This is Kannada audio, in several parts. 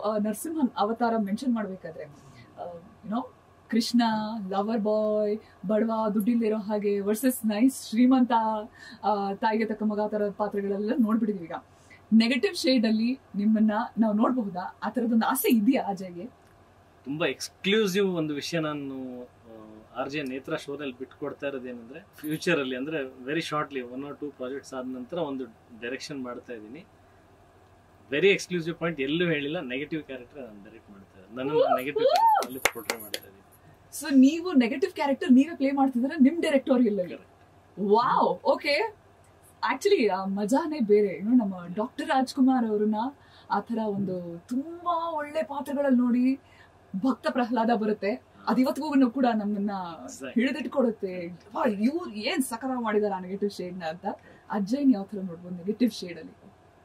ನರಸಿಂಹನ್ ಅವತಾರ ಮೆನ್ಷನ್ ಮಾಡ್ಬೇಕಾದ್ರೆ ಯುನೋ ಕೃಷ್ಣ ಲವರ್ ಬಾಯ್ ಬಡವ ದುಡ್ಡಿಲ್ದಿರೋ ಹಾಗೆ ವರ್ಸಸ್ ನೈಸ್ ಶ್ರೀಮಂತ ಆ, ತಾಯಿಗೆ ತಕ್ಕ ಮಗ ತರ ಪಾತ್ರಗಳೆಲ್ಲ ನೋಡ್ಬಿಟ್ಟಿದೀವಿ ಈಗ ನೆಗೆಟಿವ್ ಶೇಡ್ ಅಲ್ಲಿ ನಿಮ್ಮನ್ನ ನಾವು ನೋಡಬಹುದಾ ಆ ತರದೊಂದು ಆಸೆ ಇದೆಯಾ ಅಜಯ್ಗೆ ತುಂಬಾ ಎಕ್ಸ್ಕ್ಲೂಸಿವ್ ಒಂದು ವಿಷಯ ನಾನು ಆರ್ ಜೆ ನೇತ್ರ ಶೋದಲ್ಲಿ ಬಿಟ್ಕೊಡ್ತಾ ಇರೋದೇನಂದ್ರೆ ಫ್ಯೂಚರ್ ಅಲ್ಲಿ ಅಂದ್ರೆ very shortly one or two projects ಆದ ನಂತರ ಒಂದು ಡೈರೆಕ್ಷನ್ ಮಾಡ್ತಾ ಇದ್ದೀನಿ ವೆರಿ ಎಕ್ಸ್ಕ್ಲೂಸಿವ್ ಪಾಯಿಂಟ್ ಎಲ್ಲೂ ಹೇಳಿಲ್ಲ ನೆಗೆಟಿವ್ ಕ್ಯಾರೆಕ್ಟರ್ ನಾನು ಡೈರೆಕ್ಟ್ ಮಾಡ್ತಾ ಇದ್ದೀನಿ ನನ್ನ ನೆಗೆಟಿವ್ ಕ್ಯಾರೆಕ್ಟರ್ ಅಲ್ಲಿ ಪೋರ್ಟ್ರೇ ಮಾಡ್ತಾ ಇದ್ದೀನಿ ಸೊ ನೀವು ನೆಗೆಟಿವ್ ಕ್ಯಾರೆಕ್ಟರ್ ನೀವೇ ಪ್ಲೇ ಮಾಡ್ತಿದ್ರೆ ನಿಮ್ ಡೈರೆಕ್ಟೋರಿಯಲ್ ಅಲ್ಲಿ ವಾವ್ ಓಕೆ ಆಕ್ಚುಲಿ ಮಜಾನೇ ಬೇರೆ ಏನು ನಮ್ಮ ಡಾಕ್ಟರ್ ರಾಜ್ಕುಮಾರ್ ಅವ್ರನ್ನ ಆ ತರ ಒಂದು ತುಂಬಾ ಒಳ್ಳೆ ಪಾತ್ರಗಳಲ್ಲಿ ನೋಡಿ ಭಕ್ತ ಪ್ರಹ್ಲಾದ ಬರುತ್ತೆ ಅದಿವತ್ತಿಗೂ ಕೂಡ ನಮ್ಮನ್ನ Exactly. ಹಿಡಿದಿಟ್ಕೊಡುತ್ತೆ ಇವ್ರು ಏನ್ ಸಕರ ಮಾಡಿದಾರ ನೆಗೆಟಿವ್ ಶೇಡ್ ನ ಅಂತ ಅಜ್ಜಯ್ನ್ ಯಾವ ತರ ನೋಡ್ಬೋದು ನೆಗೆಟಿವ್ ಶೇಡ್ ಅಲ್ಲಿ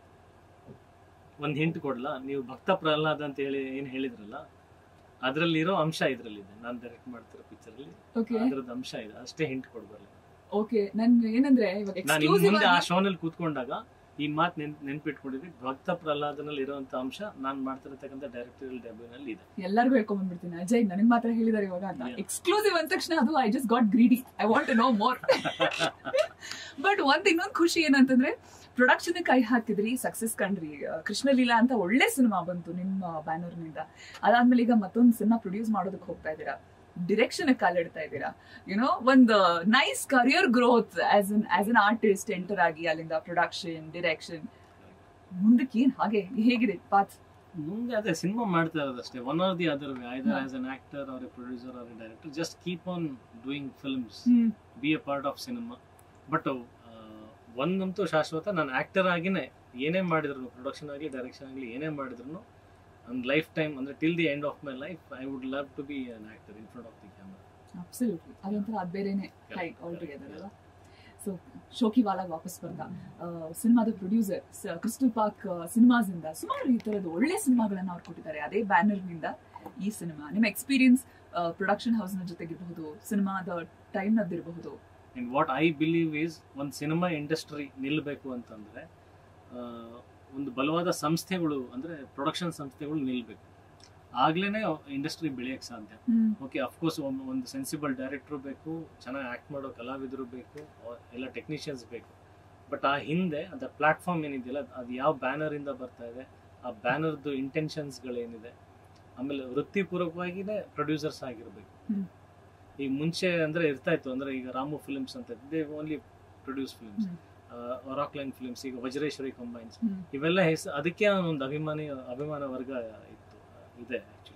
ಒಂದ್ ಹಿಂಟ್ ಕೊಡ್ಲಾ ನೀವು ಭಕ್ತ ಪ್ರಹ್ಲಾದ ಅಂತ ಹೇಳಿ ಏನ್ ಹೇಳಿದ್ರಲ್ಲ ಅದ್ರಲ್ಲಿರೋ ಅಂಶ ಇದ್ರಲ್ಲಿದೆ ನಾನು ಡೈರೆಕ್ಟ್ ಮಾಡ್ತಿರೋ ಪಿಕ್ಚರ್ ಅಲ್ಲಿ ಓಕೆ ಅದ್ರದ್ದು ಅಂಶ ಇದೆ ಅಷ್ಟೇ ಹಿಂಟ್ ಕೊಡ್ಬರ್ಲಿ ಓಕೆ ನನ್ ಏನಂದ್ರೆ ಇವಾಗ ನಾನು ಇನ್ ಎಕ್ಸ್ಕ್ಲೂಸಿವ್ ಮುಂದೆ ಆ ಶೋನಲ್ಲಿ ಕೂತ್ಕೊಂಡಾಗ ಈ ಮಾತು ನೆನ್ ನೆನ್ಪಿಟ್ಕೊಂಡಿದ್ವಿ ಭಕ್ತ ಪ್ರಹ್ಲಾದನಲ್ಲಿ ಇರುವಂತ ಅಂಶ ನಾನ್ ಮಾಡ್ತಿರತಕ್ಕಂಥ ಡೈರೆಕ್ಟರಿಯಲ್ ಡೆಬ್ಯೂನಲ್ಲಿ ಇದೆ ಎಲ್ಲರಿಗೂ ಹೇಳ್ಕೊಂಡ್ ಬಂದ್ಬಿಡ್ತೀನಿ ಅಜಯ್ ನನಗ್ ಮಾತ್ರ ಹೇಳಿದಾರೆ ಇವಾಗ ಅಂತ Yeah. ಎಕ್ಸ್ಕ್ಲೂಸಿವ್ ಅಂದ ತಕ್ಷಣ ಅದು I just got greedy I want to know more but ಒಂದ್ ಇನ್ನೊಂದ್ ಖುಷಿ ಏನಂತಂದ್ರೆ ಪ್ರೊಡಕ್ಷನ್ ಕೈ ಹಾಕಿದ್ರಿ ಸಕ್ಸಸ್ ಕಂಡ್ರಿ ಆ, ಕೃಷ್ಣಲೀಲಾ ಅಂತ ಒಳ್ಳೆ ಸಿನಿಮಾ ಬಂತು ನಿಮ್ಮ ಬ್ಯಾನರ್ ನಿಂದ ಅದಾದ್ಮೇಲೆ ಈಗ ಮತ್ತೊಂದು ಸಿನಿಮಾ ಪ್ರೊಡ್ಯೂಸ್ ಮಾಡೋದಕ್ಕೆ ಹೋಗ್ತಾ ಇದ್ದೀರಾ ಡಿರೆಕ್ಷನ್ ಕಾಲಿಡ್ತಾ ಇದ್ದೀರಾ ಯುನೋ ಒಂದು nice career growth as an as an artist enter ಆಗಿ ಅಲ್ಲಿಂದ ಪ್ರೊಡಕ್ಷನ್ ಡಿರೆಕ್ಷನ್ ಮುಂದಕ್ಕೆ ಏನ್ ಹಾಗೆ ಹೇಗಿದೆ ಪಾತ್ ಮುಂದೆ ಅದೇ ಸಿನಿಮಾ ಮಾಡ್ತಾ ಇರೋದಷ್ಟೇ one or the other way either as an actor or a producer or a director just keep on doing films hmm be a part of cinema but ಒಂದಂತೂ ಶಾಶ್ವತ ನಾನು ಆಕ್ಟರ್ ಆಗಿನೇ ಏನೇ ಮಾಡಿದ್ರು ಪ್ರೊಡಕ್ಷನ್ ಆಗಲಿ ಡೈರೆಕ್ಷನ್ ಆಗಲಿ ಏನೇ ಮಾಡಿದ್ರು ನನ್ನ ಲೈಫ್ ಟೈಮ್ ಅಂದ್ರೆ till the end of my life I would love to be an actor in front of the camera absolutely ಅದೊಂಥರ ಅದು ಬೇರೆನೆ ಹೈಟ್ ಆಲ್ ಟುಗೆದರ್ ಅಲ್ಲ ಸೊ ಶೋಕಿವಾಲ ವಾಪಸ್ ಬಂದ ಸಿನಿಮಾದ ಪ್ರೊಡ್ಯೂಸರ್ ಕ್ರಿಸ್ಟಲ್ ಪಾರ್ಕ್ ಸಿನಿಮಾಸ್ ಇಂದ ಸುಮಾರು ಈ ತರದ ಒಳ್ಳೆ ಸಿನಿಮಾಗಳನ್ನ ಅವ್ರು ಕೊಟ್ಟಿದ್ದಾರೆ ಅದೇ ಬ್ಯಾನರ್ ನಿಂದ ಈ ಸಿನಿಮಾ ನಿಮ್ಮ ಎಕ್ಸ್ಪೀರಿಯನ್ಸ್ ಪ್ರೊಡಕ್ಷನ್ ಹೌಸ್ ನ ಜೊತೆಗಿರಬಹುದು ಸಿನಿಮಾದ ಟೈಮ್ ನದ್ದಿರಬಹುದು and what I believe is ಒಂದು ಸಿನಿಮಾ ಇಂಡಸ್ಟ್ರಿ ನಿಲ್ಲಬೇಕು ಅಂತಂದ್ರೆ ಆ, ಒಂದು ಬಲವಾದ ಸಂಸ್ಥೆಗಳು ಅಂದ್ರೆ ಪ್ರೊಡಕ್ಷನ್ ಸಂಸ್ಥೆಗಳು ನಿಲ್ಬೇಕು ಆಗ್ಲೇನೆ ಇಂಡಸ್ಟ್ರಿ ಬೆಳೆಯಕ್ಕೆ ಸಾಧ್ಯ ಓಕೆ ಅಫ್ಕೋರ್ಸ್ ಒಂದು ಸೆನ್ಸಿಬಲ್ ಡೈರೆಕ್ಟರ್ ಬೇಕು ಚೆನ್ನಾಗಿ ಆಕ್ಟ್ ಮಾಡೋ ಕಲಾವಿದರು ಬೇಕು ಅವ್- ಎಲ್ಲ ಟೆಕ್ನಿಷಿಯನ್ಸ್ ಬೇಕು ಬಟ್ ಆ ಹಿಂದೆ ಅದ ಪ್ಲಾಟ್ಫಾರ್ಮ್ ಏನಿದೆಯಲ್ಲ ಅದು ಯಾವ ಬ್ಯಾನರ್ ಇಂದ ಬರ್ತಾ ಇದೆ ಆ ಬ್ಯಾನರ್ದು ಇಂಟೆನ್ಷನ್ಸ್ಗಳೇನಿದೆ ಆಮೇಲೆ ವೃತ್ತಿಪೂರ್ವಕವಾಗಿನೇ ಪ್ರೊಡ್ಯೂಸರ್ಸ್ ಆಗಿರ್ಬೇಕು ಹ್ಮ್. ಈಗ ಮುಂಚೆ ಅಂದ್ರೆ ಇರ್ತಾ ಇತ್ತು ಅಂದ್ರೆ ಈಗ ರಾಮು ಫಿಲ್ಮ್ಸ್ ಅಂತ they only produce films hmm. Rockline films ಈಗ ವಜ್ರೇಶ್ವರಿ ಕಂಬೈನ್ಸ್ ಹ್ಮ್. ಇವೆಲ್ಲ ಹೆಸರು ಅದಕ್ಕೆ ಒಂದು ಅಭಿಮಾನಿ ಅಭಿಮಾನ ವರ್ಗ ಇತ್ತು ಇದೆ actually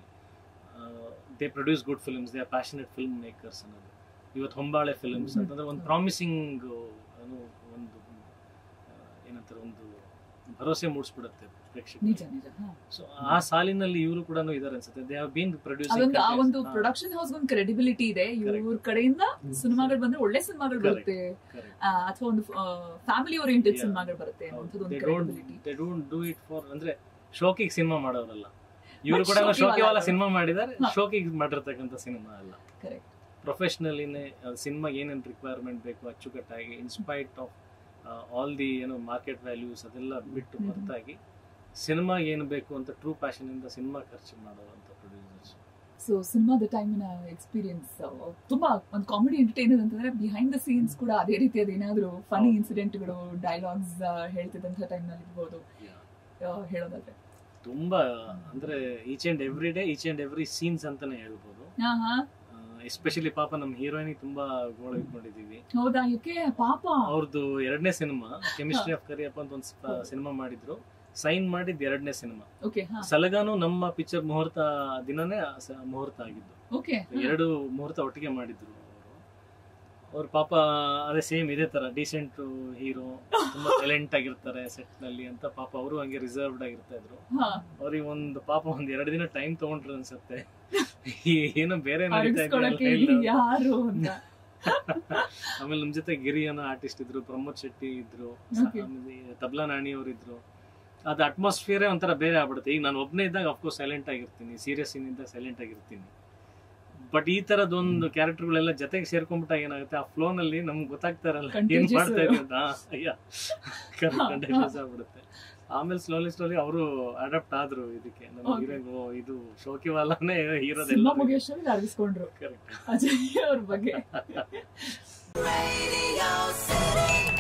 they produce good films they are passionate film makers ಅನ್ನೋದು ಇವತ್ತು ಹೊಂಬಾಳೆ ಫಿಲ್ಮ್ಸ್ ಹ್ಮ್. ಅಂತಂದ್ರೆ ಒಂದು ಪ್ರಾಮಿಸಿಂಗ್ ಒಂದು ಆ, ಏನಂತಾರೆ ಒಂದು ಭರವಸೆ ಮೂಡಿಸ್ಬಿಡುತ್ತೆ ಪ್ರೇಕ್ಷಕರಿಗೆ ನಿಜ ನಿಜ ಹಾ. ಸೊ ಆ ಸಾಲಿನಲ್ಲಿ ಇವರು ಕೂಡ ಇದಾರೆ ಅನ್ಸುತ್ತೆ ದೇ ಹ್ಯಾವ್ ಬೀನ್ ಅದೊಂದು ಆ ಒಂದು ಪ್ರೊಡ್ಯೂಸಿಂಗ್ ಪ್ರೊಡಕ್ಷನ್ ಹೌಸ್ ಒಂದು ಕ್ರೆಡಿಬಿಲಿಟಿ ಇದೆ ಇವ್ರ ಕಡೆಯಿಂದ ಸಿನಿಮಾಗಳು ಬಂದ್ರೆ ಒಳ್ಳೆ ಸಿನಿಮಾಗಳು Correct. ಬರುತ್ತೆ ಆ, ಅಥವಾ ಒಂದು ಫ್ಯಾಮಿಲಿ ಓರಿಯೆಂಟೆಡ್ Yeah. ಸಿನಿಮಾಗಳು ಬರುತ್ತೆ ಅನ್ನೋಂಥದ್ದು ಒಂದು they don't credibility they don't do it for ಅಂದ್ರೆ ಶೋಕಿಗೆ ಸಿನಿಮಾ ಮಾಡೋರಲ್ಲ ಇವರು But ಕೂಡ ಶೋಕಿವಾಲ ಶೋಕಿವಾಲ ಅವರು. ಸಿನಿಮಾ ಮಾಡಿದ್ದಾರೆ ಹಾ. ಶೋಕಿಗೆ ಮಾಡಿರ್ತಕ್ಕಂಥ ಸಿನಿಮಾ ಅಲ್ಲ ಕರೆಕ್ಟ್ ಪ್ರೊಫೆಷನಲಿನೇ ಸಿನಿಮಾ ಏನೇನು ರಿಕ್ವೈರ್ಮೆಂಟ್ ಬೇಕು ಅಚ್ಚುಕಟ್ಟಾಗಿ ಇನ್ಸ್ಪೈಟ್ ಆಫ್ ಆಲ್ ದಿ ಏನು ಮಾರ್ಕೆಟ್ ವ್ಯಾಲ್ಯೂಸ್ ಅದೆಲ್ಲ ಬಿಟ್ಟು ಹ್ಮ್. ಹೊರತಾಗಿ ಸಿನಿಮಾ ಏನು ಬೇಕು ಅಂತ ಟ್ರೂ ಪ್ಯಾಷನ್ ಇಂದ ಸಿನಿಮಾ ಖರ್ಚು ಮಾಡುವಂತ ಪ್ರೊಡ್ಯೂಸರ್ಸ್ ಸೊ ಸಿನಿಮಾದ ಟೈಮಿನ ಎಕ್ಸ್ಪೀರಿಯನ್ಸ್ ತುಂಬಾ ಒಂದು ಕಾಮಿಡಿ ಎಂಟರ್ಟೈನರ್ ಅಂತಂದ್ರೆ ಬಿಹೈಂಡ್ ದ ಸೀನ್ಸ್ ಕೂಡ ಅದೇ ರೀತಿಯಾದ ಏನಾದ್ರು ಫನಿ ಹೌದು. ಇನ್ಸಿಡೆಂಟ್ಗಳು ಡೈಲಾಗ್ಸ್ ಹೇಳ್ತಿದ್ದಂಥ ಟೈಮ್ನಲ್ಲಿ ಇರ್ಬೋದು ಆ, ಹೇಳೋದಾದ್ರೆ ತುಂಬಾ ಅಂದ್ರೆ each and every day each and every scenes ಅಂತಾನೆ ಹೇಳ್ಬೋದು ಹಾ ಹಾ ಎಸ್ಪೆಷಲಿ ಪಾಪ ನಮ್ಮ ಹೀರೋಯಿನ್ ತುಂಬಾ ಗೋಳ ಇಟ್ಕೊಂಡಿದೀವಿ ಹೌದಾ ಯಾಕೆ ಪಾಪ ಅವ್ರದ್ದು ಎರಡನೇ ಸಿನಿಮಾ ಕೆಮಿಸ್ಟ್ರಿ ಆಫ್ ಕರಿಯಪ್ಪ ಅಂತ ಒಂದು ಸಿನಿಮಾ ಮಾಡಿದ್ರು ಸೈನ್ ಮಾಡಿದ್ ಎರಡನೇ ಸಿನಿಮಾ ಓಕೆ ಹಾ ಸಲಗಾನು ನಮ್ಮ ಪಿಕ್ಚರ್ ಮುಹೂರ್ತ ದಿನನೇ ಸ- ಮುಹೂರ್ತ ಆಗಿದ್ದು ಓಕೆ ಎರಡು ಮುಹೂರ್ತ ಒಟ್ಟಿಗೆ ಮಾಡಿದ್ರು ಅವರು ಅವ್ರ ಪಾಪ ಅದೇ ಸೇಮ್ ಇದೇ ತರ ಡೀಸೆಂಟ್ ಹೀರೋ ತುಂಬಾ ಟ್ಯಾಲೆಂಟ್ ಆಗಿರ್ತಾರೆ ಸೆಟ್ ನಲ್ಲಿ ಅಂತ ಪಾಪ ಅವರು ಹಂಗೆ ರಿಸರ್ವ್ಡ್ ಆಗಿರ್ತಾ ಇದ್ರು ಹಾ ಅವ್ರಿಗೆ ಒಂದು ಪಾಪ ಒಂದ್ ಎರಡು ದಿನ ಟೈಮ್ ತಗೊಂಡ್ರು ಅನ್ಸತ್ತೆ ಏನೋ ಬೇರೆ ನಡೀತಾ ಇದೆ ಅರಗಿಸ್ಕೊಳಕ್ಕೆ ಅಂತ ಇಲ್ಲಿ ಹೇಳ್ದ. ಯಾರು ಅಂತ ಆಮೇಲೆ ನಮ್ ಜೊತೆ ಗಿರಿ ಅನ್ನೋ ಆರ್ಟಿಸ್ಟ್ ಇದ್ರು ಪ್ರಮೋದ್ ಶೆಟ್ಟಿ ಇದ್ರು Okay. ಆಮೇಲೆ ತಬ್ಲಾ ನಾಣಿ ಅವ್ರು ಇದ್ರು ಅದು ಅಟ್ಮಾಸ್ಫಿಯರೇ ಒಂಥರ ಬೇರೆ ಆಗ್ಬಿಡುತ್ತೆ ಈಗ ನಾನು ಒಬ್ಬನೇ ಇದ್ದಾಗ ಅಫ್ಕೋರ್ಸ್ ಸೈಲೆಂಟ್ ಆಗಿರ್ತೀನಿ ಸೀರಿಯಸ್ ಇದ್ದಾಗ ಸೈಲೆಂಟ್ ಆಗಿರ್ತೀನಿ ಬಟ್ ಈ ತರದೊಂದು ಕ್ಯಾರೆಕ್ಟರ್ಗಳೆಲ್ಲ ಜೊತೆಗೆ ಸೇರ್ಕೊಂಡ್ಬಿಟ್ಟಾಗ ಏನಾಗುತ್ತೆ ಆ ಫ್ಲೋ ನಲ್ಲಿ ನಮ್ಗೆ ಗೊತ್ತಾಗ್ತಾ ಇರಲ್ಲ ಏನ್ Contagious. ಮಾಡ್ತಾ ಇದೀವಿ ಅಂತ ಆ, ಅಯ್ಯ ಹಾ, ಕಂಟೇಜಿಯಸ್ ಆಗ್ಬಿಡುತ್ತೆ ಆಮೇಲೆ ಸ್ಲೋಲಿ ಸ್ಲೋಲಿ ಅವರು ಅಡಾಪ್ಟ್ ಆದ್ರು ಇದಕ್ಕೆ ನಮ್ಮ Okay. ಹೀರೋಯಿನ್ ಇದು ಶೋಕಿವಾಲಾನೇ ಹೀರೋದೆಲ್ಲ ಸಿನಿಮಾ ಮುಗಿಯೋಷ್ಟರಲ್ಲಿ ಅರ್ಗಿಸ್ಕೊಂಡ್ರು ಕರೆಕ್ಟ್ ಅಜಯ್ ಅವ್ರ ಬಗ್ಗೆ Radio City.